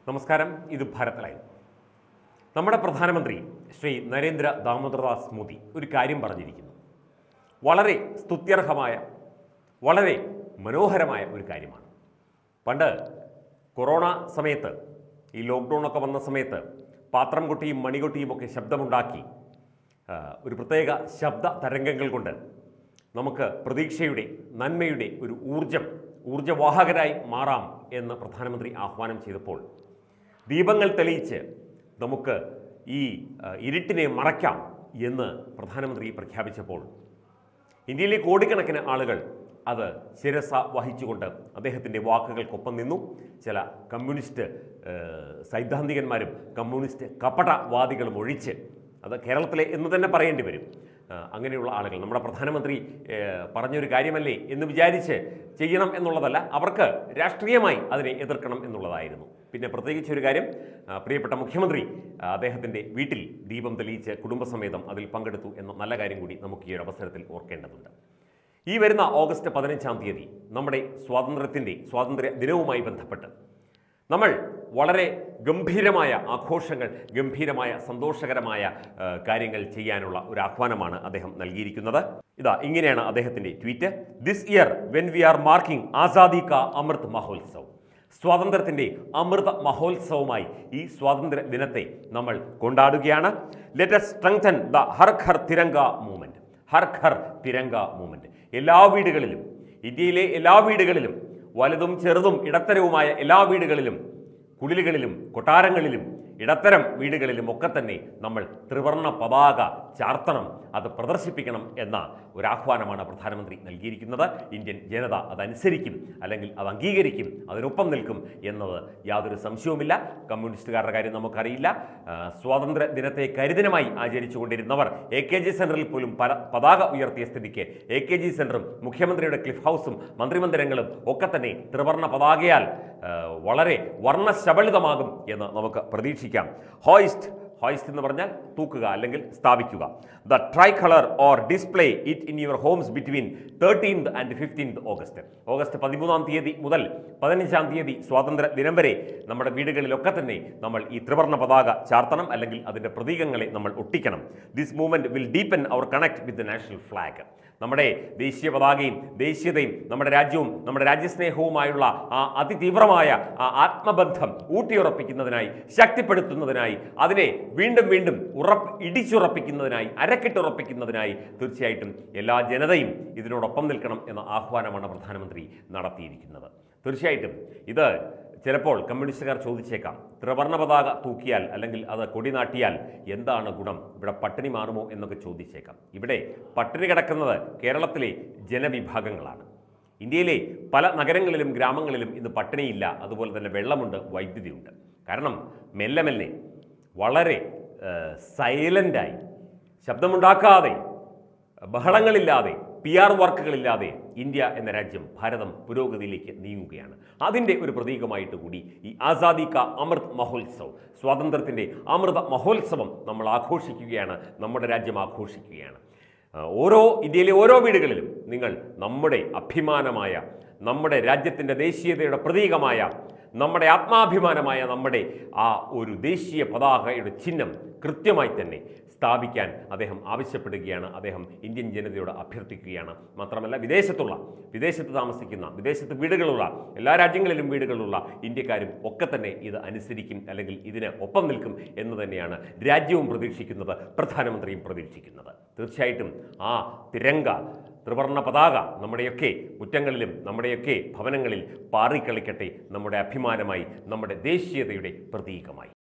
നമസ്കാരം ഇത് ഭാരത് ലൈവ് നമ്മുടെ പ്രധാനമന്ത്രി ശ്രീ നരേന്ദ്ര ദാമോദർദാസ് മോദി ഒരു കാര്യം പറഞ്ഞിരിക്കുന്നു വളരെ സ്തുത്യർഹമായ വളരെ മനോഹരമായ ഒരു കാര്യമാണ് പണ്ട് കൊറോണ സമയത്ത് ഈ ലോക്ക്ഡൗണൊക്കെ വന്ന സമയത്ത് പാത്രം കൊട്ടിയും മണികൊട്ടിയും ഒക്കെ ശബ്ദമുണ്ടാക്കി ആ, ഒരു പ്രത്യേക ശബ്ദ തരംഗങ്ങൾ കൊണ്ട് നമുക്ക് പ്രതീക്ഷയുടെ നന്മയുടെ ഒരു ഊർജം ഊർജവാഹകരായി മാറാം എന്ന് പ്രധാനമന്ത്രി ആഹ്വാനം ചെയ്തപ്പോൾ ദീപങ്ങൾ തെളിയിച്ച് നമുക്ക് ഈ ആ, ഇരുട്ടിനെ മറയ്ക്കാം എന്ന് പ്രധാനമന്ത്രി പ്രഖ്യാപിച്ചപ്പോൾ ഇന്ത്യയിലെ കോടിക്കണക്കിന് ആളുകൾ അത് ശിരസ വഹിച്ചുകൊണ്ട് അദ്ദേഹത്തിൻ്റെ വാക്കുകൾക്കൊപ്പം നിന്നു ചില കമ്മ്യൂണിസ്റ്റ് ഏഹ്, സൈദ്ധാന്തികന്മാരും കമ്മ്യൂണിസ്റ്റ് കപടവാദികളും ഒഴിച്ച് അത് കേരളത്തിലെ എന്ന് തന്നെ പറയേണ്ടി വരും ആ, അങ്ങനെയുള്ള ആളുകൾ നമ്മുടെ പ്രധാനമന്ത്രി ഏഹ്, പറഞ്ഞൊരു കാര്യമല്ലേ എന്ന് വിചാരിച്ച് ചെയ്യണം എന്നുള്ളതല്ല അവർക്ക് രാഷ്ട്രീയമായി അതിനെ എതിർക്കണം എന്നുള്ളതായിരുന്നു പിന്നെ പ്രത്യേകിച്ച് ഒരു കാര്യം ആ, പ്രിയപ്പെട്ട മുഖ്യമന്ത്രി ആ, അദ്ദേഹത്തിൻ്റെ വീട്ടിൽ ദീപം തെളിയിച്ച് കുടുംബസമേതം അതിൽ പങ്കെടുത്തു എന്ന നല്ല കാര്യം കൂടി നമുക്ക് ഈ ഒരു അവസരത്തിൽ ഓർക്കേണ്ടതുണ്ട് ഈ വരുന്ന ഓഗസ്റ്റ് പതിനഞ്ചാം തീയതി നമ്മുടെ സ്വാതന്ത്ര്യത്തിൻ്റെ സ്വാതന്ത്ര്യ ദിനവുമായി ബന്ധപ്പെട്ട് നമ്മൾ വളരെ ഗംഭീരമായ ആഘോഷങ്ങൾ ഗംഭീരമായ സന്തോഷകരമായ ആ, കാര്യങ്ങൾ ചെയ്യാനുള്ള ഒരു ആഹ്വാനമാണ് അദ്ദേഹം നൽകിയിരിക്കുന്നത് ഇതാ ഇങ്ങനെയാണ് അദ്ദേഹത്തിൻ്റെ tweet this year when we are marking Azadi ka Amrit Mahotsav സ്വാതന്ത്ര്യത്തിൻ്റെ അമൃത മഹോത്സവമായി ഈ സ്വാതന്ത്ര്യ ദിനത്തെ നമ്മൾ കൊണ്ടാടുകയാണ് let's strengthen the Har Ghar Tiranga movement Har Ghar Tiranga movement എല്ലാ വീടുകളിലും ഇന്ത്യയിലെ എല്ലാ വീടുകളിലും വലുതും ചെറുതും ഇടത്തരവുമായ എല്ലാ വീടുകളിലും കുടിലുകളിലും കൊട്ടാരങ്ങളിലും ഇടത്തരം വീടുകളിലും ഒക്കെ തന്നെ നമ്മൾ ത്രിവർണ പതാക ചാർത്തണം അത് പ്രദർശിപ്പിക്കണം എന്ന ഒരു ആഹ്വാനമാണ് പ്രധാനമന്ത്രി നൽകിയിരിക്കുന്നത് ഇന്ത്യൻ ജനത അതനുസരിക്കും അല്ലെങ്കിൽ അത് അംഗീകരിക്കും അതിനൊപ്പം നിൽക്കും എന്നത് യാതൊരു സംശയവുമില്ല കമ്മ്യൂണിസ്റ്റുകാരുടെ കാര്യം നമുക്കറിയില്ല ആ, സ്വാതന്ത്ര്യ ദിനത്തെ കരിദിനമായി ആചരിച്ചുകൊണ്ടിരുന്നവർ എ കെ ജി സെൻറ്ററിൽ പോലും പല പതാക ഉയർത്തിയ സ്ഥിതിക്ക് എ കെ ജി സെൻറ്ററും മുഖ്യമന്ത്രിയുടെ ക്ലിഫ് ഹൗസും മന്ത്രിമന്ദിരങ്ങളും ഒക്കെ തന്നെ ത്രിവർണ പതാകയാൽ ആ, വളരെ വർണ്ണശബളിതമാകും എന്ന് നമുക്ക് പ്രതീക്ഷിക്കാം ഹോയിസ്റ്റ് ഹോയിസ്റ്റ് എന്ന് പറഞ്ഞാൽ തൂക്കുക അല്ലെങ്കിൽ സ്ഥാപിക്കുക the tricolour or display it in your homes between thirteenth and fifteenth August August പതിമൂന്നാം തീയതി മുതൽ പതിനഞ്ചാം തീയതി സ്വാതന്ത്ര്യ ദിനം വരെ നമ്മുടെ വീടുകളിലൊക്കെ തന്നെ നമ്മൾ ഈ ത്രിവർണ്ണ പതാക ചാർത്തണം അല്ലെങ്കിൽ അതിൻ്റെ പ്രതീകങ്ങളെ നമ്മൾ ഒട്ടിക്കണം this movement will deepen our connect with the national flag നമ്മുടെ ദേശീയ പതാകയും ദേശീയതയും നമ്മുടെ രാജ്യവും നമ്മുടെ രാജ്യസ്നേഹവുമായുള്ള ആ അതിതീവ്രമായ ആ ആത്മബന്ധം ഊട്ടിയുറപ്പിക്കുന്നതിനായി ശക്തിപ്പെടുത്തുന്നതിനായി അതിനെ വീണ്ടും വീണ്ടും ഉറപ്പ് ഇടിച്ചുറപ്പിക്കുന്നതിനായി അരക്കെട്ടുറപ്പിക്കുന്നതിനായി തീർച്ചയായിട്ടും എല്ലാ ജനതയും ഇതിനോടൊപ്പം നിൽക്കണം എന്ന ആഹ്വാനമാണ് പ്രധാനമന്ത്രി നടത്തിയിരിക്കുന്നത് തീർച്ചയായിട്ടും ഇത് ചിലപ്പോൾ കമ്മ്യൂണിസ്റ്റുകാർ ചോദിച്ചേക്കാം ത്രിവർണ്ണ പതാക തൂക്കിയാൽ അല്ലെങ്കിൽ അത് കൊടി നാട്ടിയാൽ എന്താണ് ഗുണം ഇവിടെ പട്ടിണി മാറുമോ എന്നൊക്കെ ചോദിച്ചേക്കാം ഇവിടെ പട്ടിണി കിടക്കുന്നത് കേരളത്തിലെ ജനവിഭാഗങ്ങളാണ് ഇന്ത്യയിലെ പല നഗരങ്ങളിലും ഗ്രാമങ്ങളിലും ഇന്ന് പട്ടിണിയില്ല അതുപോലെ തന്നെ വെള്ളമുണ്ട് വൈദ്യുതിയുണ്ട് കാരണം മെല്ലെ മെല്ലെ വളരെ സൈലൻ്റായി ശബ്ദമുണ്ടാക്കാതെ ബഹളങ്ങളില്ലാതെ പി ആർ വർക്കുകളില്ലാതെ ഇന്ത്യ എന്ന രാജ്യം ഭാരതം പുരോഗതിയിലേക്ക് നീങ്ങുകയാണ് അതിൻ്റെ ഒരു പ്രതീകമായിട്ട് കൂടി ഈ ആസാദി കാ അമൃത് മഹോത്സവ് സ്വാതന്ത്ര്യത്തിൻ്റെ അമൃത മഹോത്സവം നമ്മൾ ആഘോഷിക്കുകയാണ് നമ്മുടെ രാജ്യം ആഘോഷിക്കുകയാണ് ആ, ഓരോ ഇന്ത്യയിലെ ഓരോ വീടുകളിലും നിങ്ങൾ നമ്മുടെ അഭിമാനമായ നമ്മുടെ രാജ്യത്തിൻ്റെ ദേശീയതയുടെ പ്രതീകമായ നമ്മുടെ ആത്മാഭിമാനമായ നമ്മുടെ ആ ഒരു ദേശീയ പതാകയുടെ ചിഹ്നം കൃത്യമായി തന്നെ സ്ഥാപിക്കാൻ അദ്ദേഹം ആവശ്യപ്പെടുകയാണ് അദ്ദേഹം ഇന്ത്യൻ ജനതയോട് അഭ്യർത്ഥിക്കുകയാണ് മാത്രമല്ല വിദേശത്തുള്ള വിദേശത്ത് താമസിക്കുന്ന വിദേശത്ത് വീടുകളുള്ള എല്ലാ രാജ്യങ്ങളിലും വീടുകളുള്ള ഇന്ത്യക്കാരും ഒക്കെ തന്നെ ഇത് അനുസരിക്കും അല്ലെങ്കിൽ ഇതിന് ഒപ്പം നിൽക്കും എന്ന് തന്നെയാണ് രാജ്യവും പ്രതീക്ഷിക്കുന്നത് പ്രധാനമന്ത്രിയും പ്രതീക്ഷിക്കുന്നത് തീർച്ചയായിട്ടും ആ തിരങ്ക ത്രിവർണ്ണ പതാക നമ്മുടെയൊക്കെ മുറ്റങ്ങളിലും നമ്മുടെയൊക്കെ ഭവനങ്ങളിൽ പാറിക്കളിക്കട്ടെ നമ്മുടെ അഭിമാനമായി നമ്മുടെ ദേശീയതയുടെ പ്രതീകമായി